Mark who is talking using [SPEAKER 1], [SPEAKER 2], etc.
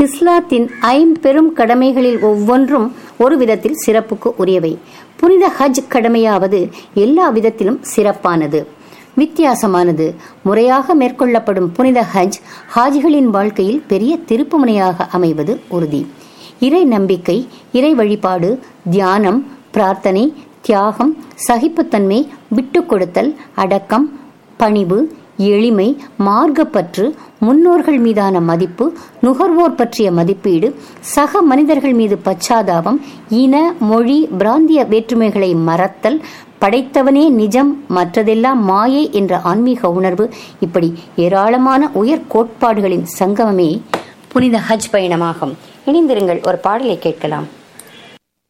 [SPEAKER 1] இஸ்லாத்தின் ஐம்பெரும் கடமைகளில் ஒவ்வொன்றும் ஒரு விதத்தில் சிறப்புக்கு உரியவை புனித ஹஜ் கடமையாவது எல்லா விதத்திலும் சிறப்பானது வித்தியாசமானது முறையாக மேற்கொள்ளப்படும் புனித ஹஜ் ஹாஜிகளின் வாழ்க்கையில் பெரிய திருப்புமுனையாக அமைவது உறுதி இறை நம்பிக்கை இறை வழிபாடு தியானம் பிரார்த்தனை தியாகம் சகிப்புத்தன்மை விட்டுக் கொடுத்தல் அடக்கம் பணிவு எளிமை மார்க்கப்பற்று முன்னோர்கள் மீதான மதிப்பு நுகர்வோர் பற்றிய மதிப்பீடு சக மனிதர்கள் மீது பச்சாதாபம் இன மொழி பிராந்திய வேற்றுமைகளை மறத்தல் படைத்தவனே நிஜம் மற்றதெல்லாம் மாயை என்ற ஆன்மீக உணர்வு இப்படி ஏராளமான உயர் கோட்பாடுகளின் சங்கமமே புனித ஹஜ் பயணமாகும் இணைந்திருங்கள் ஒரு பாடலை கேட்கலாம்